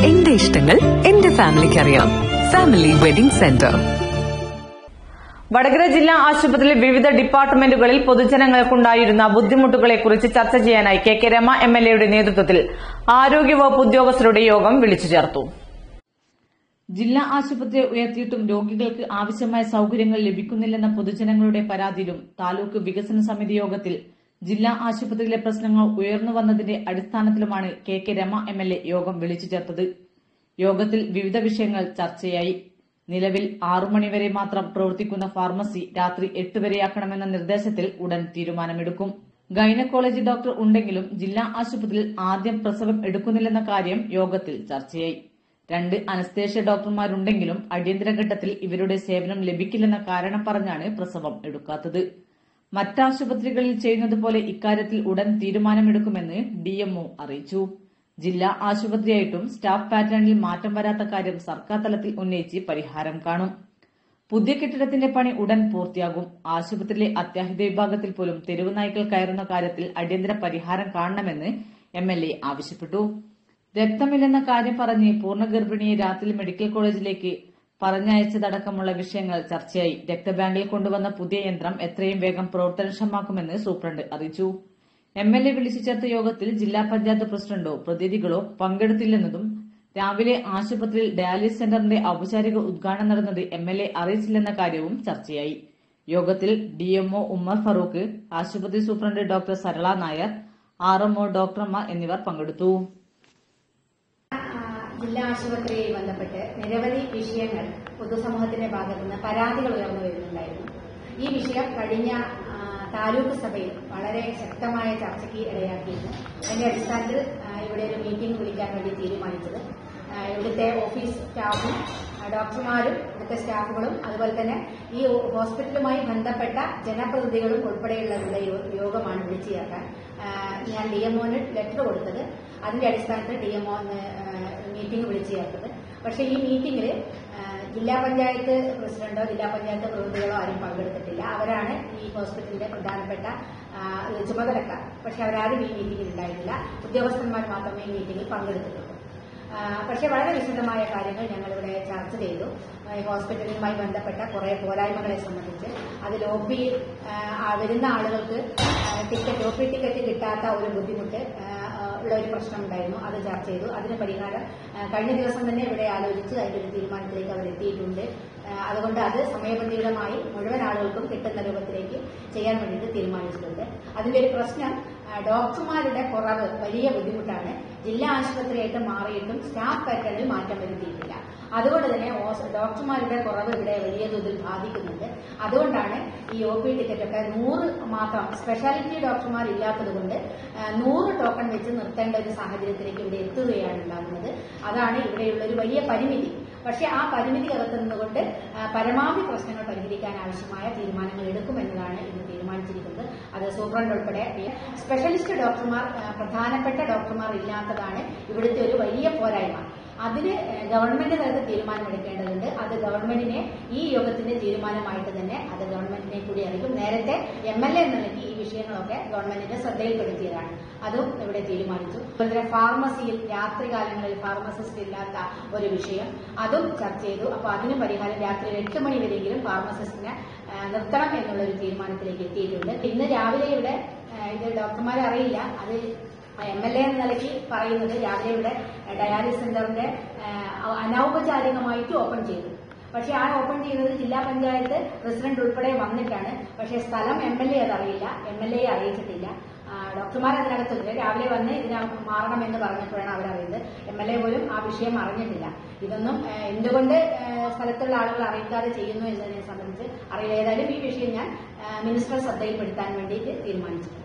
എന്റെ ഇഷ്ടങ്ങൾ എന്റെ ഫാമിലിക്ക് അറിയാം ഫാമിലി വെഡിംഗ് സെന്റർ വടകര ജില്ലാ ആശുപത്രിയിലെ വിവിധ ഡിപ്പാർട്ട്മെന്റുകളിൽ പൊതുജനങ്ങൾക്കുണ്ടായിരുന്ന ബുദ്ധിമുട്ടുകളെക്കുറിച്ച് ചർച്ച ചെയ്യാനായി K K Rama M L എയുടെ നേതൃത്വത്തിൽ ആരോഗ്യവകുപ്പ് ഉദ്യോഗസ്ഥരുടെ യോഗം വിളിച്ചു ചേർത്തു ജില്ലാ ആശുപത്രി ഉയർത്തിയിട്ടും രോഗികൾക്ക് ആവശ്യമായ സൌകര്യങ്ങൾ ലഭിക്കുന്നില്ലെന്ന പൊതുജനങ്ങളുടെ പരാതിയിലും താലൂക്ക് വികസന സമിതി യോഗത്തിൽ ജില്ലാ ആശുപത്രിയിലെ പ്രശ്നങ്ങൾ ഉയർന്നു വന്നതിന്റെ അടിസ്ഥാനത്തിലുമാണ് K K Rama M L A യോഗം വിളിച്ചു ചേർത്തത് യോഗത്തിൽ വിവിധ വിഷയങ്ങൾ ചർച്ചയായി നിലവിൽ ആറു മണിവരെ മാത്രം പ്രവർത്തിക്കുന്ന ഫാർമസി രാത്രി എട്ട് വരെയാക്കണമെന്ന നിർദ്ദേശത്തിൽ ഉടൻ തീരുമാനമെടുക്കും ഗൈനക്കോളജി ഡോക്ടർ ഉണ്ടെങ്കിലും ജില്ലാ ആശുപത്രിയിൽ ആദ്യം പ്രസവം എടുക്കുന്നില്ലെന്ന കാര്യം യോഗത്തിൽ ചർച്ചയായി രണ്ട് അനസ്തേഷ്യ ഡോക്ടർമാരുണ്ടെങ്കിലും അടിയന്തര ഘട്ടത്തിൽ ഇവരുടെ സേവനം ലഭിക്കില്ലെന്ന കാരണം പറഞ്ഞാണ് പ്രസവം എടുക്കാത്തത് മറ്റാശുപത്രികളിൽ ചെയ്യുന്നതുപോലെ ഇക്കാര്യത്തിൽ ഉടൻ തീരുമാനമെടുക്കുമെന്ന് ഡിഎംഒ അറിയിച്ചു ജില്ലാ ആശുപത്രിയായിട്ടും സ്റ്റാഫ് പാറ്റേണിൽ മാറ്റം വരാത്ത കാര്യം സർക്കാർ തലത്തിൽ ഉന്നയിച്ച് പരിഹാരം കാണും പുതിയ കെട്ടിടത്തിന്റെ പണി ഉടൻ പൂർത്തിയാകും ആശുപത്രിയിലെ അത്യാഹിത വിഭാഗത്തിൽ പോലും തെരുവ് നായ്ക്കൾ കയറുന്ന കാര്യത്തിൽ അടിയന്തര പരിഹാരം കാണണമെന്ന് എം എൽ എ ആവശ്യപ്പെട്ടു രക്തമില്ലെന്ന കാര്യം പറഞ്ഞ് പൂർണ്ണ ഗർഭിണിയെ രാത്രി മെഡിക്കൽ കോളേജിലേക്ക് പറഞ്ഞയച്ചതടക്കമുള്ള വിഷയങ്ങൾ ചർച്ചയായി രക്തബാങ്കിൽ കൊണ്ടുവന്ന പുതിയ യന്ത്രം എത്രയും വേഗം പ്രവർത്തനക്ഷമമാക്കുമെന്ന് സൂപ്രണ്ട് അറിയിച്ചു എം എൽ എ വിളിച്ചു ചേർത്ത യോഗത്തിൽ ജില്ലാ പഞ്ചായത്ത് പ്രസിഡന്റോ പ്രതിനിധികളോ പങ്കെടുത്തില്ലെന്നതും രാവിലെ ആശുപത്രിയിൽ ഡയാലിസിസ് സെന്ററിന്റെ ഔപചാരിക ഉദ്ഘാടനം നടന്നത് എം എൽ എ അറിയിച്ചില്ലെന്ന കാര്യവും ചർച്ചയായി യോഗത്തിൽ ഡിഎംഒ ഉമ്മർ ഫറൂഖ് ആശുപത്രി സൂപ്രണ്ട് ഡോക്ടർ സരള നായർ ആർഎംഒ ഡോക്ടർമാർ എന്നിവർ പങ്കെടുത്തു ജില്ലാ ആശുപത്രിയെ ബന്ധപ്പെട്ട് നിരവധി വിഷയങ്ങൾ പൊതുസമൂഹത്തിന്റെ ഭാഗത്തുനിന്ന് പരാതികൾ ഉയർന്നു വരുന്നുണ്ടായിരുന്നു ഈ വിഷയം കഴിഞ്ഞ ആ, താലൂക്ക് സഭയിൽ വളരെ ശക്തമായ ചർച്ചയ്ക്ക് ഇടയാക്കിയിരുന്നു അതിന്റെ അടിസ്ഥാനത്തിൽ ആ, ഇവിടെ ഒരു മീറ്റിംഗ് വിളിക്കാൻ വേണ്ടി തീരുമാനിച്ചത് ആ, ഇവിടുത്തെ ഓഫീസ് സ്റ്റാഫും ആ, ഡോക്ടർമാരും ഇവിടുത്തെ സ്റ്റാഫുകളും അതുപോലെ തന്നെ ഈ ഹോസ്പിറ്റലുമായി ബന്ധപ്പെട്ട ജനപ്രതിനിധികളും ഉൾപ്പെടെയുള്ളവരുടെ യോ- യോഗമാണ് വിളിച്ചു ചേർക്കാൻ ആ, ഞാൻ ഡി എംഒന് ലെറ്റർ കൊടുത്തത് അതിന്റെ അടിസ്ഥാനത്തിൽ ഡി എംഒ മീറ്റിംഗ് വിളിച്ചു ചേർത്തത് പക്ഷേ ഈ മീറ്റിംഗിൽ ജില്ലാ പഞ്ചായത്ത് പ്രസിഡന്റോ ജില്ലാ പഞ്ചായത്ത് പ്രതിനിധികളോ ആരും പങ്കെടുത്തിട്ടില്ല അവരാണ് ഈ ഹോസ്പിറ്റലിന്റെ പ്രധാനപ്പെട്ട ആ, ചുമതലക്കാർ പക്ഷെ അവരാരും ഈ മീറ്റിംഗിൽ ഉണ്ടായിരുന്നില്ല ഉദ്യോഗസ്ഥന്മാർ മാത്രമേ ഈ മീറ്റിംഗിൽ പങ്കെടുത്തിട്ടുള്ളൂ ആ, പക്ഷേ വളരെ വിശദമായ കാര്യങ്ങൾ ഞങ്ങളിവിടെ ചർച്ച ചെയ്തു ആ, ഈ ഹോസ്പിറ്റലുമായി ബന്ധപ്പെട്ട കുറെ പോരായ്മകളെ സംബന്ധിച്ച് അതിൽ ഒ പി വരുന്ന ആളുകൾക്ക് ആ, ടിക്കറ്റ് ഒ പി ടിക്കറ്റ് കിട്ടാത്ത ഒരു ബുദ്ധിമുട്ട് ആ, ആ, ഉള്ള ഒരു പ്രശ്നം ഉണ്ടായിരുന്നു അത് ചർച്ച ചെയ്തു അതിന് പരിഹാരം ആ, കഴിഞ്ഞ ദിവസം തന്നെ ഇവിടെ ആലോചിച്ച് അതിന്റെ ഒരു തീരുമാനത്തിലേക്ക് അവർ എത്തിയിട്ടുണ്ട് ആ, അതുകൊണ്ട് അത് സമയബന്ധിതമായി മുഴുവൻ ആളുകൾക്കും കിട്ടുന്ന രൂപത്തിലേക്ക് ചെയ്യാൻ വേണ്ടിയിട്ട് തീരുമാനിച്ചിട്ടുണ്ട് അതിന്റെ ഒരു പ്രശ്നം ആ, ഡോക്ടർമാരുടെ കുറവ് വലിയ ബുദ്ധിമുട്ടാണ് ജില്ലാ ആശുപത്രിയായിട്ട് മാറിയിട്ടും സ്റ്റാഫ് പാറ്റേണിൽ മാറ്റം വരുത്തിയിട്ടില്ല അതുകൊണ്ട് തന്നെ ഓസ്- ഡോക്ടർമാരുടെ കുറവ് ഇവിടെ വലിയ തോതിൽ ബാധിക്കുന്നുണ്ട് അതുകൊണ്ടാണ് ഈ ഒ പി ടിക്കറ്റൊക്കെ നൂറ് മാത്രം സ്പെഷ്യാലിറ്റി ഡോക്ടർമാർ ഇല്ലാത്തത് കൊണ്ട് നൂറ് ടോക്കൺ വെച്ച് നിർത്തേണ്ട ഒരു സാഹചര്യത്തിലേക്ക് ഇവിടെ എത്തുകയാണ് ഉണ്ടാകുന്നത് അതാണ് ഇവിടെയുള്ള ഒരു വലിയ പരിമിതി പക്ഷേ ആ പരിമിതി അകത്തുനിന്നുകൊണ്ട് ആ, പരമാവധി പ്രശ്നങ്ങൾ പരിഹരിക്കാൻ ആവശ്യമായ തീരുമാനങ്ങൾ എടുക്കുമെന്നതാണ് ഇന്ന് തീരുമാനിച്ചിരിക്കുന്നത് അത് സൂപ്രണ്ട് ഉൾപ്പെടെ സ്പെഷ്യലിസ്റ്റ് ഡോക്ടർമാർ ആ, പ്രധാനപ്പെട്ട ഡോക്ടർമാർ ഇല്ലാത്തതാണ് ഇവിടുത്തെ ഒരു വലിയ പോരായ്മ അതിന് ഏഹ്, ഗവൺമെന്റ് തലത്തിൽ തീരുമാനമെടുക്കേണ്ടതുണ്ട് അത് ഗവൺമെന്റിനെ ഈ യോഗത്തിന്റെ തീരുമാനമായിട്ട് തന്നെ അത് ഗവൺമെന്റിനെ കൂടി അറിയിക്കും നേരത്തെ എം എൽ എ എന്ന നിലയ്ക്ക് ഈ വിഷയങ്ങളൊക്കെ ഗവൺമെന്റിന്റെ ശ്രദ്ധയിൽപ്പെടുത്തിയതാണ് അതും ഇവിടെ തീരുമാനിച്ചു അതുപോലെ തന്നെ ഫാർമസിയിൽ രാത്രികാലങ്ങളിൽ ഫാർമസിസ്റ്റ് ഇല്ലാത്ത ഒരു വിഷയം അതും ചർച്ച ചെയ്തു അപ്പൊ അതിന് പരിഹാരം രാത്രി എട്ട് മണി വരെയെങ്കിലും ഫാർമസിസ്റ്റിനെ ആ, നിർത്തണം എന്നുള്ള ഒരു തീരുമാനത്തിലേക്ക് എത്തിയിട്ടുണ്ട് ഇന്ന് രാവിലെ ഇവിടെ ആ, ഇത് ഡോക്ടർമാരെ അറിയില്ല അത് എം എൽ എ എന്ന നിലയ്ക്ക് പറയുന്നത് രാവിലെ ഇവിടെ ഡയാലിസിസ് സെന്ററിന്റെ ആ, അനൗപചാരികമായിട്ട് ഓപ്പൺ ചെയ്തു പക്ഷെ ആ ഓപ്പൺ ചെയ്യുന്നത് ജില്ലാ പഞ്ചായത്ത് പ്രസിഡന്റ് ഉൾപ്പെടെ വന്നിട്ടാണ് പക്ഷേ സ്ഥലം എം എൽ എ അതറിയില്ല എം എൽ എ അറിയിച്ചിട്ടില്ല ആ, ഡോക്ടർമാർ അതിനകത്തുണ്ട് രാവിലെ വന്ന് ഇതിന് മാറണമെന്ന് പറഞ്ഞപ്പോഴാണ് അവരറിയുന്നത് എം എൽ എ പോലും ആ വിഷയം അറിഞ്ഞിട്ടില്ല ഇതൊന്നും ആ, എന്തുകൊണ്ട് ആ, സ്ഥലത്തുള്ള ആളുകൾ അറിയിക്കാതെ ചെയ്യുന്നു എന്നതിനെ സംബന്ധിച്ച് അറിയില്ല ഏതായാലും ഈ വിഷയം ഞാൻ ആ, മിനിസ്റ്റർ ശ്രദ്ധയിൽപ്പെടുത്താൻ വേണ്ടിയിട്ട് തീരുമാനിച്ചു